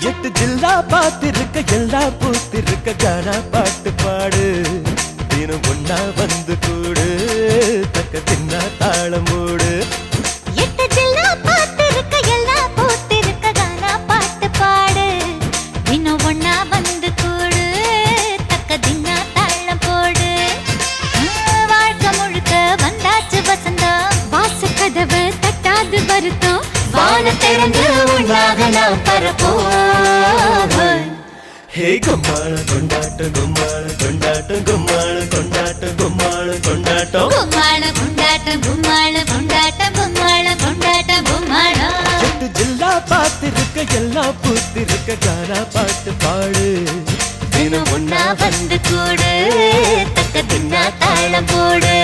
எட்டு ஜில்லா பார்த்திருக்க எல்லா பூத்திருக்க கானா பாட்டு பாடு தினம் ஒன்னா வந்து கூடு தக்க தின்னா தாளம் போடு எட்டு ஜில்லா பார்த்திருக்க எல்லா பூத்திருக்க கானா பாட்டு பாடு இன்னும் ஒன்னா வந்து கூடு தக்க தின்னா தாளம் போடு ஆ, வாழ்க்கை முழுக்க வந்தாச்சு வசந்தம் வாச கதவு தட்டாது வருத்தம் வான திறந்து உண்டாக நாம் பரப்போம் ஹே கும்மாள கொண்டாட்டம் கும்மாள கொண்டாட்டம் கும்மாள கொண்டாட்டம் கும்மாள கொண்டாட்டம் கும்மாள கொண்டாட்டம் கும்மாள கொண்டாட்டம் கும்மாள கொண்டாட்டம் கும்மாளம் எட்டு ஜில்லா பார்த்திருக்க எல்லா பூத்திருக்க கானா பாட்டு பாடு தினம் ஒன்னா ஒன்னா வந்து கூடு தக்க தின்னா தாளம் போடு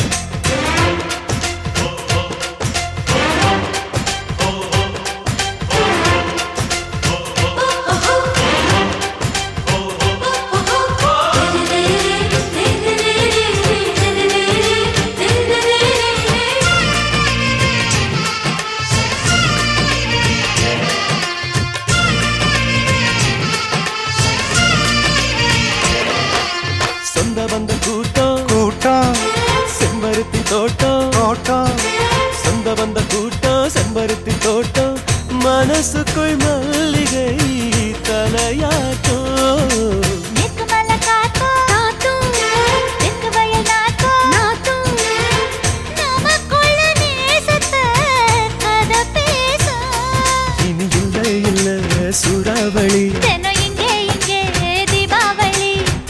சொந்த வந்த கூட்டம் கூட்டம் செம்பருத்தி தோட்டம் தோட்டம் சொந்த வந்த கூட்டம் செம்பருத்தி தோட்டம் மனசுக்குள் மல்லிகை தலையாட்டம் மேற்கு மலை காத்தும் காத்தும் தெற்கு வயல் நாத்தும் நாத்தும் நமக்குள்ள நேசத்தை கதை பேசும் இனி இல்லை இல்லை சூறாவளி தினம் இங்கே இங்கே தீபாவளி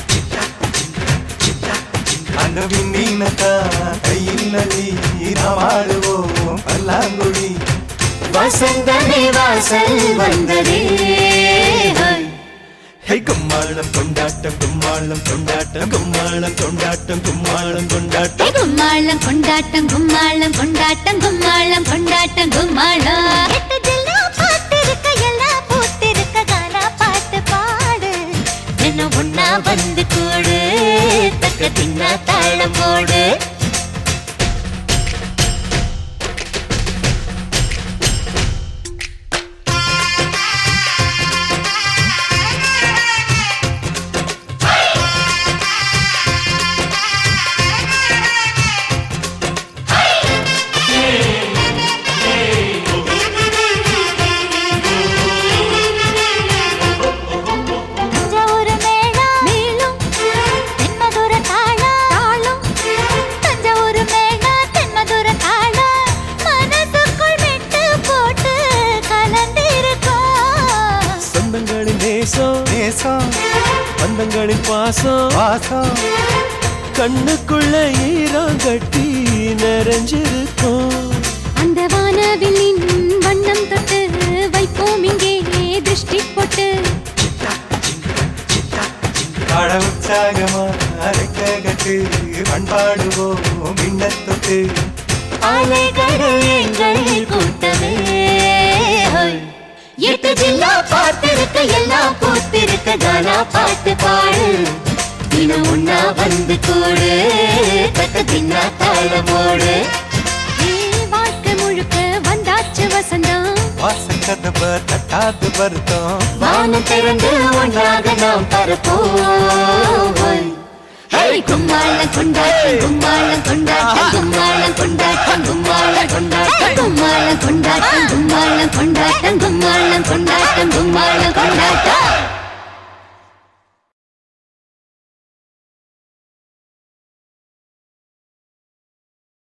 அந்த விண்ணீனத்தா கையில் நதி நாமாடுவோம் பல்லாங்குழி வசந்தமே வாசல் வந்ததே ஹோய். ஹே கும்மாளம் கொண்டாட்டம் கும்மாளம் கொண்டாட்டம் கும்மாளம் கொண்டாட்டம் கும்மாளம் கொண்டாட்டம் கும்மாளம் கொண்டாட்டம் கும்மாளம் கொண்டாட்டம் கும்மாளம் கொண்டாட்டம் கும்மாளம் எட்டு ஜில்லா பார்த்திருக்க எல்லா பூத்திருக்க கானா பாட்டு பாடு என்ன ஒன்னா வந்து கூடு தக்க தின்னா தாளம் போடு தஞ்சாவூர் மேளம் மேலும் தென்மதுர தாளம் தாளம் தஞ்சாவூர் மேளம் தென்மதுர தாளம் மனசுக்குள் மெட்டு போட்டு கலந்திருக்கோம் சொந்தங்களின் நேசம் நேசம் பந்தங்களின் பாசம் வாசம் கண்ணுக்குள்ள ஈரம் கட்டி நிறைஞ்சிருக்கும் அந்த வானவில்லின் வண்ணம் தொட்டு வைப்போம் இங்கே திருஷ்டி போட்டு பட உற்சாகமா அரைக்க கட்டு பண்பாடுவோம் மின்னத்தொட்டு அலைகள் எங்கள் கூட்டமே ஹோய். எட்டு ஜில்லா பார்த்திருக்க எல்லாம் பூத்திருக்க கானா பாட்டு பாடு தினம் ஒன்னா வந்து கூடு தக்க தின்னா தாளமோடு வாழ்க்கை முழுக்க வந்தாச்சு வசந்தம் வாசக்கதவ தட்டாது வருத்தம் வானம் திறந்து ஒன்றாக நாம் பரப்போம் ஹேய் கும்மாளம் கொண்டாட்டம் கும்மாளம் கொண்டாட்டம் கும்மாளம் கொண்டாட்டம் கும்மாளம் கொண்டாட்டம் கும்மாளம் கொண்டாட்டம் கும்மாளம் கொண்டாட்டம்